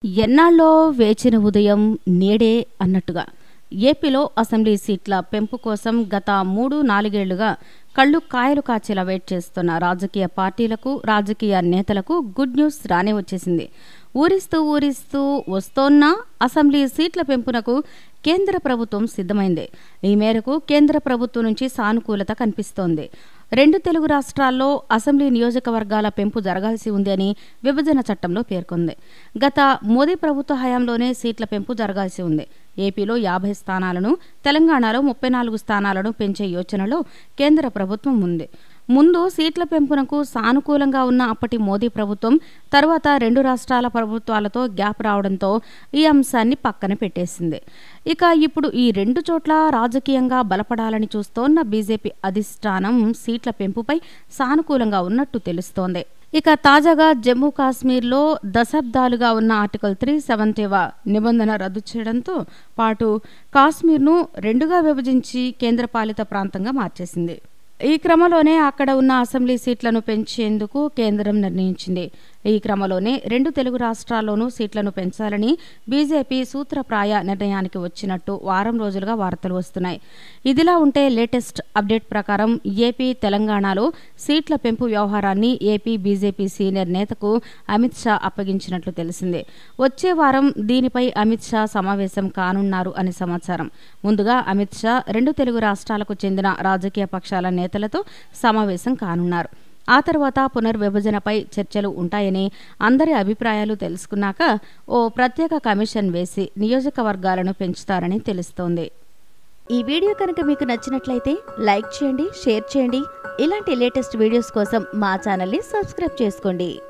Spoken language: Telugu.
ఎన్నాళ్ళో వేచిన ఉదయం నేడే అన్నట్టుగా ఏపీలో అసెంబ్లీ సీట్ల పెంపు కోసం గత మూడు నాలుగేళ్లుగా కళ్ళు కాయలు కాచేలా వెయిట్ చేస్తున్న రాజకీయ పార్టీలకు రాజకీయ నేతలకు గుడ్ న్యూస్ రానే వచ్చేసింది ఊరిస్తూ ఊరిస్తూ వస్తోన్న అసెంబ్లీ సీట్ల పెంపునకు కేంద్ర ప్రభుత్వం సిద్ధమైంది ఈ మేరకు కేంద్ర ప్రభుత్వం నుంచి సానుకూలత కనిపిస్తోంది రెండు తెలుగు రాష్ట్రాల్లో అసెంబ్లీ నియోజకవర్గాల పెంపు జరగాల్సి ఉంది అని విభజన చట్టంలో పేర్కొంది గత మోదీ ప్రభుత్వ హయాంలోనే సీట్ల పెంపు జరగాల్సి ఉంది ఏపీలో యాభై స్థానాలను తెలంగాణలో ముప్పై నాలుగు స్థానాలను పెంచే యోచనలో కేంద్ర ప్రభుత్వం ఉంది ముందు సీట్ల పెంపునకు సానుకూలంగా ఉన్న అప్పటి మోదీ ప్రభుత్వం తర్వాత రెండు రాష్ట్రాల ప్రభుత్వాలతో గ్యాప్ రావడంతో ఈ అంశాన్ని పక్కన పెట్టేసింది ఇక ఇప్పుడు ఈ రెండు చోట్ల రాజకీయంగా బలపడాలని చూస్తోన్న బీజేపీ అధిష్టానం సీట్ల పెంపుపై సానుకూలంగా ఉన్నట్టు తెలుస్తోంది ఇక తాజాగా జమ్మూ కాశ్మీర్లో దశాబ్దాలుగా ఉన్న ఆర్టికల్ త్రీ సెవెంటీవ నిబంధన రద్దు చేయడంతో పాటు కాశ్మీర్ను రెండుగా విభజించి కేంద్రపాలిత ప్రాంతంగా మార్చేసింది ఈ క్రమంలోనే అక్కడ ఉన్న అసెంబ్లీ సీట్లను పెంచేందుకు కేంద్రం నిర్ణయించింది ఈ క్రమంలోనే రెండు తెలుగు రాష్ట్రాల్లోనూ సీట్లను పెంచాలని బీజేపీ సూత్రప్రాయ నిర్ణయానికి వచ్చినట్టు వారం రోజులుగా వార్తలు వస్తున్నాయి ఇదిలా ఉంటే లేటెస్ట్ అప్డేట్ ప్రకారం ఏపీ తెలంగాణలో సీట్ల పెంపు వ్యవహారాన్ని ఏపీ బీజేపీ సీనియర్ నేతకు అమిత్ షా అప్పగించినట్లు తెలిసింది వచ్చే వారం దీనిపై అమిత్ షా సమావేశం కానున్నారు అని సమాచారం ముందుగా అమిత్ షా రెండు తెలుగు రాష్ట్రాలకు చెందిన రాజకీయ పక్షాల నేతలతో సమావేశం కానున్నారు ఆ తర్వాత పునర్విభజనపై చర్చలు ఉంటాయని అందరి అభిప్రాయాలు తెలుసుకున్నాక ఓ ప్రత్యేక కమిషన్ వేసి నియోజకవర్గాలను పెంచుతారని తెలుస్తోంది ఈ వీడియో కనుక మీకు నచ్చినట్లయితే లైక్ చేయండి షేర్ చేయండి ఇలాంటి లేటెస్ట్ వీడియోస్ కోసం మా ఛానల్ని సబ్స్క్రైబ్ చేసుకోండి